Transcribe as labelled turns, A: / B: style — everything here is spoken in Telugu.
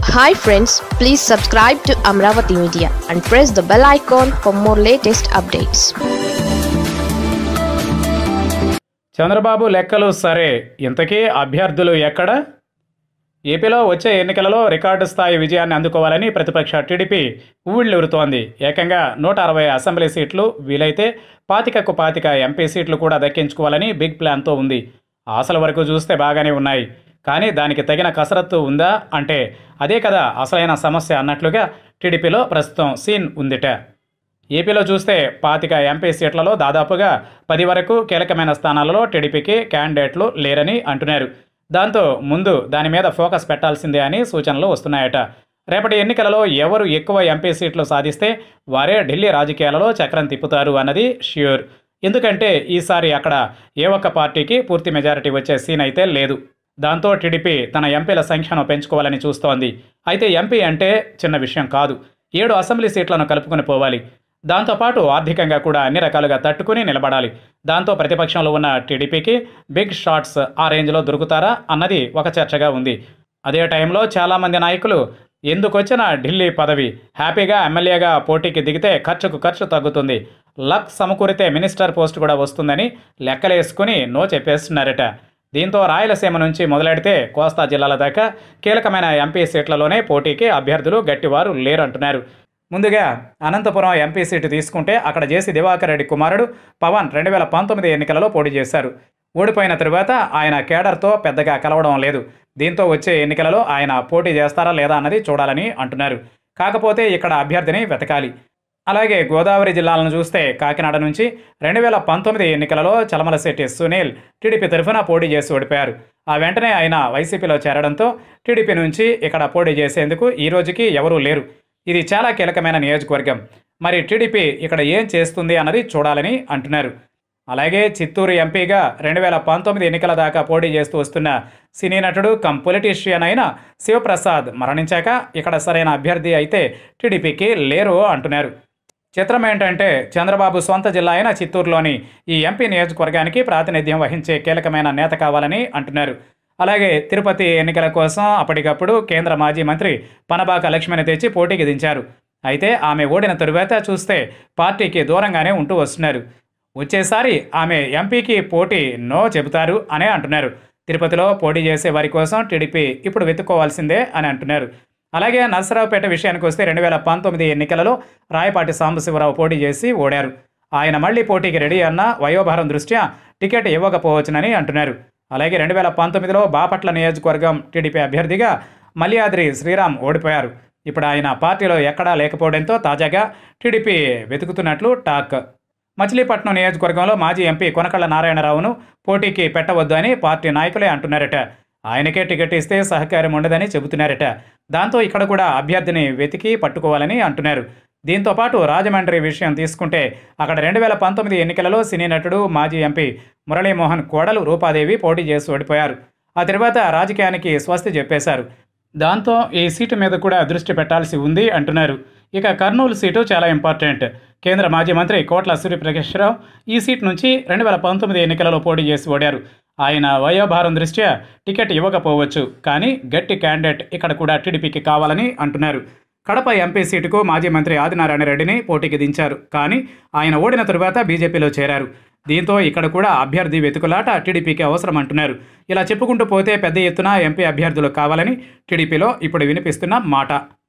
A: hi friends please subscribe to Amaravati media and press the bell icon for more latest updates
B: Chandrababu లెక్కలు సరే ఇంతకీ అభ్యర్థులు ఎక్కడ ఏపీలో వచ్చే ఎన్నికలలో రికార్డు స్థాయి విజయాన్ని అందుకోవాలని ప్రతిపక్ష టీడీపీ ఊళ్ళూరుతోంది ఏకంగా నూట అరవై అసెంబ్లీ సీట్లు వీలైతే పాతికకు పాతిక ఎంపీ సీట్లు కూడా దక్కించుకోవాలని బిగ్ ప్లాన్తో ఉంది ఆశల వరకు చూస్తే బాగానే ఉన్నాయి కానీ దానికి తగిన కసరత్తు ఉందా అంటే అదే కదా అసలైన సమస్య అన్నట్లుగా టీడీపీలో ప్రస్తుతం సీన్ ఉందిట ఏపీలో చూస్తే పాతిక ఎంపీ సీట్లలో దాదాపుగా పది వరకు కీలకమైన స్థానాలలో టీడీపీకి క్యాండిడేట్లు లేరని అంటున్నారు దాంతో ముందు దాని మీద ఫోకస్ పెట్టాల్సిందే అని సూచనలు వస్తున్నాయట రేపటి ఎన్నికలలో ఎవరు ఎక్కువ ఎంపీ సీట్లు సాధిస్తే వారే ఢిల్లీ రాజకీయాలలో చక్రం తిప్పుతారు అన్నది ష్యూర్ ఎందుకంటే ఈసారి అక్కడ ఏ ఒక్క పార్టీకి పూర్తి మెజారిటీ వచ్చే సీన్ అయితే లేదు దాంతో టీడీపీ తన ఎంపీల సంఖ్యను పెంచుకోవాలని చూస్తోంది అయితే ఎంపీ అంటే చిన్న విషయం కాదు ఏడు అసెంబ్లీ సీట్లను కలుపుకొని పోవాలి దాంతోపాటు ఆర్థికంగా కూడా అన్ని రకాలుగా తట్టుకుని నిలబడాలి దాంతో ప్రతిపక్షంలో ఉన్న టీడీపీకి బిగ్ షాట్స్ ఆ రేంజ్లో దొరుకుతారా అన్నది ఒక చర్చగా ఉంది అదే టైంలో చాలామంది నాయకులు ఎందుకొచ్చిన ఢిల్లీ పదవి హ్యాపీగా ఎమ్మెల్యేగా పోటీకి దిగితే ఖర్చుకు ఖర్చు తగ్గుతుంది లక్ సమకూరితే మినిస్టర్ పోస్ట్ కూడా వస్తుందని లెక్కలేసుకుని నో చెప్పేస్తున్నారట దీంతో రాయలసీమ నుంచి మొదలెడితే కోస్తా జిల్లాల దాకా కీలకమైన ఎంపీ సీట్లలోనే పోటీకి అభ్యర్థులు గట్టివారు లేరంటున్నారు ముందుగా అనంతపురం ఎంపీ సీటు తీసుకుంటే అక్కడ జేసీ దివాకర్ రెడ్డి కుమారుడు పవన్ రెండు వేల పంతొమ్మిది ఎన్నికలలో పోటీ చేశారు ఓడిపోయిన తరువాత ఆయన కేడర్తో పెద్దగా కలవడం లేదు దీంతో వచ్చే ఎన్నికలలో ఆయన పోటీ చేస్తారా లేదా అన్నది చూడాలని అంటున్నారు కాకపోతే ఇక్కడ అభ్యర్థిని వెతకాలి అలాగే గోదావరి జిల్లాలను చూస్తే కాకినాడ నుంచి రెండు వేల పంతొమ్మిది ఎన్నికలలో చలమలశెట్టి సునీల్ టీడీపీ తరఫున పోటీ చేసి ఓడిపోయారు ఆ వెంటనే ఆయన వైసీపీలో చేరడంతో టీడీపీ నుంచి ఇక్కడ పోటీ చేసేందుకు ఈ రోజుకి ఎవరూ లేరు ఇది చాలా కీలకమైన నియోజకవర్గం మరి టీడీపీ ఇక్కడ ఏం చేస్తుంది అన్నది చూడాలని అంటున్నారు అలాగే చిత్తూరు ఎంపీగా రెండు వేల పంతొమ్మిది ఎన్నికల దాకా పోటీ చేస్తూ వస్తున్న సినీ నటుడు కమ్ పొలిటీషియన్ అయిన శివప్రసాద్ మరణించాక ఇక్కడ సరైన అభ్యర్థి అయితే టీడీపీకి లేరు అంటున్నారు చిత్రం ఏంటంటే చంద్రబాబు సొంత జిల్లా అయిన చిత్తూరులోని ఈ ఎంపీ నియోజకవర్గానికి ప్రాతినిధ్యం వహించే కీలకమైన నేత కావాలని అంటున్నారు అలాగే తిరుపతి ఎన్నికల కోసం అప్పటికప్పుడు కేంద్ర మాజీ మంత్రి పనబాక లక్ష్మిని తెచ్చి పోటీకి దించారు అయితే ఆమె ఓడిన తరువాత చూస్తే పార్టీకి దూరంగానే ఉంటూ వస్తున్నారు వచ్చేసారి ఆమె ఎంపీకి పోటీ నో చెబుతారు అనే అంటున్నారు తిరుపతిలో పోటీ చేసే వారి కోసం టీడీపీ ఇప్పుడు వెతుక్కోవాల్సిందే అని అంటున్నారు అలాగే నరసరావుపేట విషయానికి వస్తే రెండు వేల పంతొమ్మిది ఎన్నికలలో రాయపాటి సాంబశివరావు పోటీ చేసి ఓడారు ఆయన మళ్లీ పోటీకి రెడీ అన్న వయోభారం దృష్ట్యా టికెట్ ఇవ్వకపోవచ్చునని అంటున్నారు అలాగే రెండు వేల పంతొమ్మిదిలో బాపట్ల నియోజకవర్గం టీడీపీ అభ్యర్థిగా మల్యాద్రి శ్రీరామ్ ఓడిపోయారు ఇప్పుడు ఆయన పార్టీలో ఎక్కడా లేకపోవడంతో తాజాగా టీడీపీ వెతుకుతున్నట్లు టాక్ మచిలీపట్నం నియోజకవర్గంలో మాజీ ఎంపీ కొనకళ్ళ నారాయణరావును పోటీకి పెట్టవద్దు అని పార్టీ నాయకులే అంటున్నారట ఆయనకే టికెట్ ఇస్తే సహకారం ఉండదని చెబుతున్నారట దాంతో ఇక్కడ కూడా అభ్యర్థిని వెతికి పట్టుకోవాలని అంటున్నారు దీంతో పాటు రాజమండ్రి విషయం తీసుకుంటే అక్కడ రెండు వేల పంతొమ్మిది ఎన్నికలలో సినీ నటుడు మాజీ ఎంపీ మురళీమోహన్ కోడలు రూపాదేవి పోటీ చేసి ఓడిపోయారు ఆ తర్వాత రాజకీయానికి స్వస్తి చెప్పేశారు దాంతో ఈ సీటు మీద కూడా దృష్టి పెట్టాల్సి ఉంది అంటున్నారు ఇక కర్నూలు సీటు చాలా ఇంపార్టెంట్ కేంద్ర మాజీ మంత్రి కోట్ల సూర్యప్రకాశ్రావు ఈ సీట్ నుంచి రెండు వేల పంతొమ్మిది ఎన్నికలలో పోటీ చేసి ఓడారు ఆయన వయోభారం దృష్ట్యా టికెట్ ఇవ్వకపోవచ్చు కానీ గట్టి క్యాండిడేట్ ఇక్కడ కూడా టీడీపీకి కావాలని అంటున్నారు కడప ఎంపీ సీటుకు మాజీ మంత్రి ఆదినారాయణ రెడ్డిని పోటీకి దించారు కానీ ఆయన ఓడిన తరువాత బీజేపీలో చేరారు దీంతో ఇక్కడ కూడా అభ్యర్థి వెతుకులాట టీడీపీకి అవసరం అంటున్నారు ఇలా చెప్పుకుంటూ పోతే పెద్ద ఎత్తున ఎంపీ అభ్యర్థులు కావాలని టీడీపీలో ఇప్పుడు వినిపిస్తున్న మాట